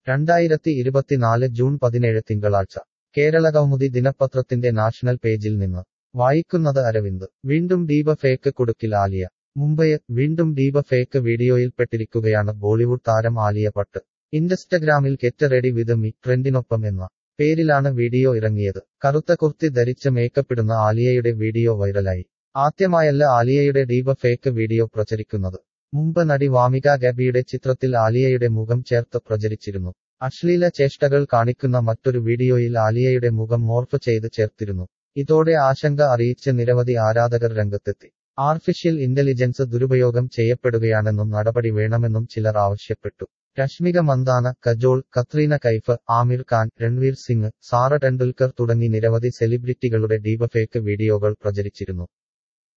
രണ്ടായിരത്തി ഇരുപത്തിനാല് ജൂൺ പതിനേഴ് തിങ്കളാഴ്ച കേരളകൗമുദി ദിനപത്രത്തിന്റെ നാഷണൽ പേജിൽ നിന്ന് വായിക്കുന്നത് അരവിന്ദ് വീണ്ടും ഡീപ ഫേക്ക് കുടുക്കിൽ ആലിയ മുംബൈ വീണ്ടും ഡീപ ഫേക്ക് വീഡിയോയിൽപ്പെട്ടിരിക്കുകയാണ് ബോളിവുഡ് താരം ആലിയ ഭട്ട് ഇൻസ്റ്റഗ്രാമിൽ കെറ്റ് റെഡി വിത്ത് മി ട്രെൻഡിനൊപ്പം എന്ന പേരിലാണ് വീഡിയോ ഇറങ്ങിയത് കറുത്ത കുർത്തി ധരിച്ച് മേക്കപ്പിടുന്ന ആലിയയുടെ വീഡിയോ വൈറലായി ആദ്യമായല്ല ആലിയയുടെ ഡീപ ഫേക്ക് വീഡിയോ പ്രചരിക്കുന്നത് മുമ്പ് നടി വാമിക ഗബിയുടെ ചിത്രത്തിൽ ആലിയയുടെ മുഖം ചേർത്ത് പ്രചരിച്ചിരുന്നു അശ്ലീല ചേഷ്ടകൾ കാണിക്കുന്ന മറ്റൊരു വീഡിയോയിൽ ആലിയയുടെ മുഖം മോർഫ് ചെയ്ത് ചേർത്തിരുന്നു ഇതോടെ ആശങ്ക അറിയിച്ച് നിരവധി ആരാധകർ രംഗത്തെത്തി ആർട്ടിഫിഷ്യൽ ഇന്റലിജൻസ് ദുരുപയോഗം ചെയ്യപ്പെടുകയാണെന്നും നടപടി വേണമെന്നും ചിലർ ആവശ്യപ്പെട്ടു രശ്മിക മന്ദാന കജോൾ കത്രീന കൈഫ് ആമിർ ഖാൻ രൺവീർ സിംഗ് സാറ ടെണ്ടുൽക്കർ തുടങ്ങി നിരവധി സെലിബ്രിറ്റികളുടെ ഡീപഫേക്ക് വീഡിയോകൾ പ്രചരിച്ചിരുന്നു